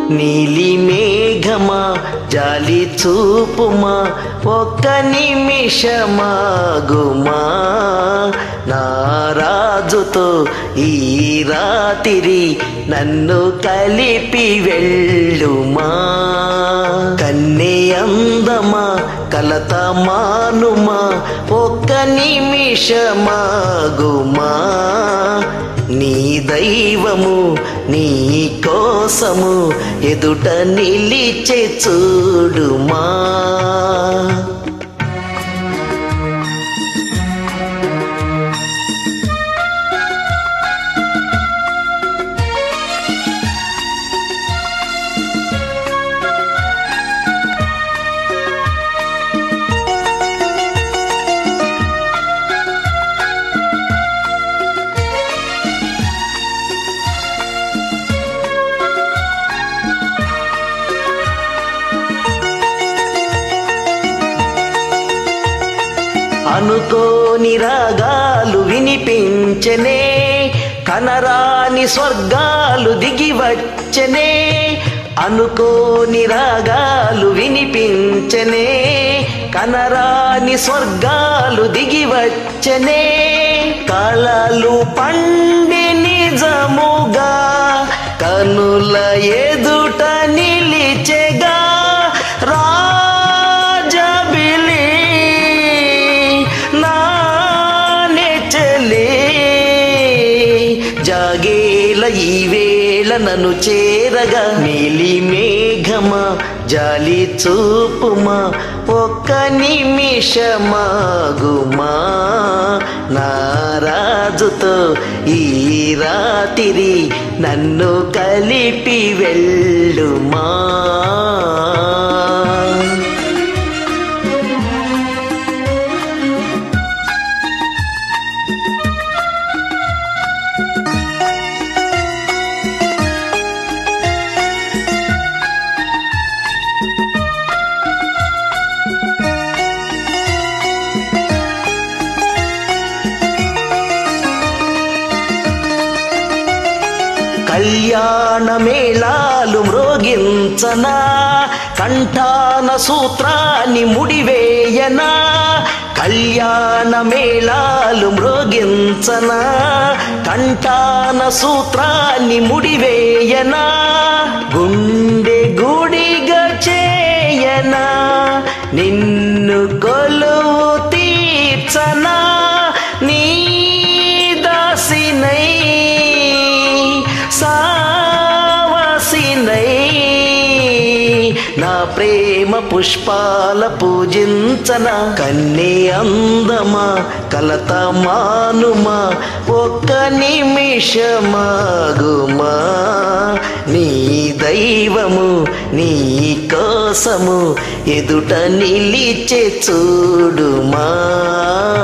నీలి మేఘమా జాలి చూపుమా ఒక్క నిమిషమాగుమా నా రాజుతో ఈ రాతిరి నన్ను కలిపి వెళ్ళుమా కన్నే అందమా కలత మానుమా ఒక్క నిమిషమాగుమా నీ దైవము నీ కోసము ఎదుట నిలిచే చూడుమా అనుకోని రాగాలు వినిపించనే కనరాని స్వర్గాలు దిగి వచ్చనే అనుకోని రాగాలు వినిపించనే కనరాని స్వర్గాలు దిగి వచ్చనే కళలు పండి నిజముగా కనుల ఎదుట నిలిచెగా రాజబిలి నానే చెలి జాగేల ఈ వేళ నన్ను చేరగా నీలి మేఘమా జాలి చూపుమా ఒక్క నిమిషమాగుమా నా రాజుతో ఈ రాతిరి నన్ను కలిపి వెళ్ళుమా కళ్యాణ మేళాలు మ్రోగించనా కంఠాన సూత్రాన్ని ముడివేయనా కళ్యాణ మేళాలు మ్రోగించనా కంఠాన సూత్రాన్ని ముడివేయనా గుండె గుడిగా చేయనా నిన్ను కొలువు తీర్చనా నీ దాసినై సావసినై నా ప్రేమ పుష్పాల పూజించన కన్నే అందమా కలత మానుమా ఒక్క నిమిషమాగుమా నీ దైవము నీ కోసము ఎదుట నిలిచే చూడుమా